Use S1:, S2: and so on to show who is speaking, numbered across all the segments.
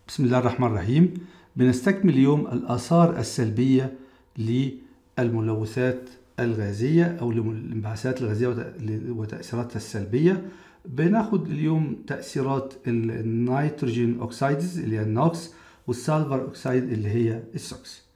S1: بسم الله الرحمن الرحيم بنستكمل اليوم الآثار السلبية للملوثات الغازية أو الانبعاثات الغازية وتأثيراتها السلبية بناخد اليوم تأثيرات النيتروجين أوكسيدز اللي هي النوكس والسالفر أوكسيد اللي هي السوكس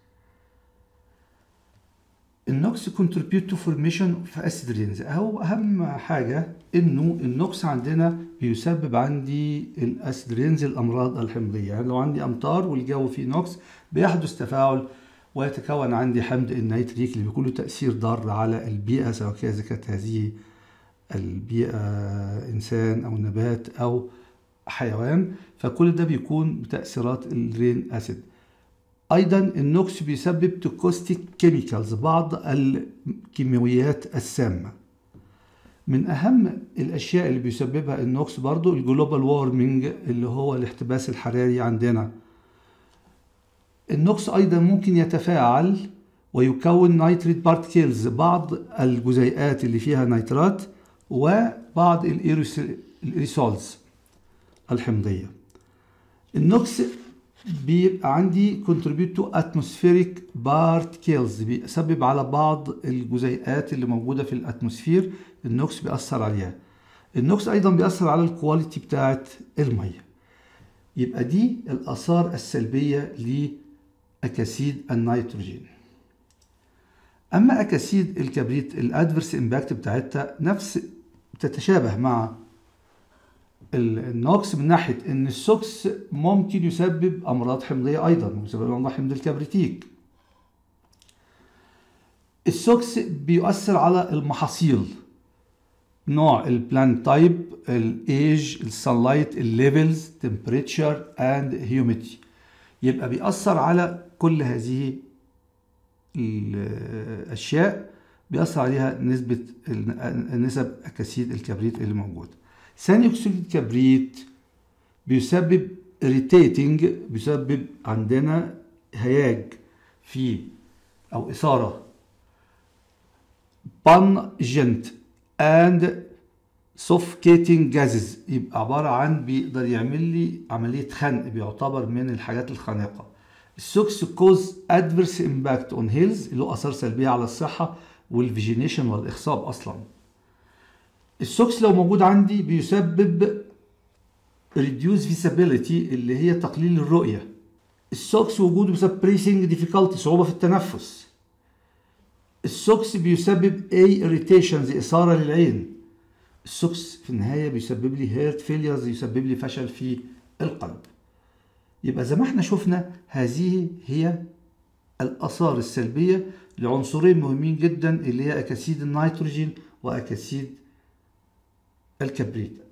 S1: النوكس كونتريبيوت تو فورميشن في اسيد رينز هو اهم حاجه انه النوكس عندنا بيسبب عندي الاسيد رينز الامراض الحمضيه يعني لو عندي امطار والجو فيه نوكس بيحدث تفاعل ويتكون عندي حمض النيتريك اللي بيكون له تاثير ضار على البيئه سواء كانت هذه البيئه انسان او نبات او حيوان فكل ده بيكون بتاثيرات الرين اسيد ايضا النوكس بيسبب توكوستيك كيميكالز بعض الكيماويات السامه من اهم الاشياء اللي بيسببها النوكس برضو الجلوبال وارمنج اللي هو الاحتباس الحراري عندنا النوكس ايضا ممكن يتفاعل ويكون نيتريت بارتكلز بعض الجزيئات اللي فيها نيترات وبعض الايريسولز الحمضيه النوكس بيبقى عندي contribute to atmospheric particles بيسبب على بعض الجزيئات اللي موجودة في الاتموسفير النوكس بيأثر عليها النوكس أيضا بيأثر على الكواليتي بتاعت المية يبقى دي الآثار السلبية لأكاسيد النيتروجين أما أكاسيد الكبريت الأدفرس إمباكت بتاعتها نفس تتشابه مع النوكس من ناحيه ان السوكس ممكن يسبب امراض حمضيه ايضا يسبب امراض حمض الكبريتيك السوكس بيؤثر على المحاصيل نوع البلانت تايب الايج السانلايت الليفلز تمبريتشر اند هيوميديتي يبقى بيأثر على كل هذه الاشياء بيأثر عليها نسبة نسب أكاسيد الكبريت اللي موجودة ثاني أكسيد الكبريت بيسبب irritating بيسبب عندنا هياج في أو إثارة pungent and suffocating gases يبقى عبارة عن بيقدر يعمل لي عملية خنق بيعتبر من الحاجات الخانقة السوكس كوز ادفيرس امباكت اون هيلز له اثار سلبيه على الصحه والفيجينيشن والاخصاب اصلا السوكس لو موجود عندي بيسبب reduce visibility اللي هي تقليل الرؤيه السوكس وجوده بسبب بريسنج difficulty صعوبه في التنفس السوكس بيسبب اي irritations اثاره للعين السوكس في النهايه بيسبب لي هيرت فيليرز يسبب لي فشل في القلب يبقى زي ما احنا شفنا هذه هي الآثار السلبية لعنصرين مهمين جدا اللي هي أكاسيد النيتروجين وأكاسيد الكبريت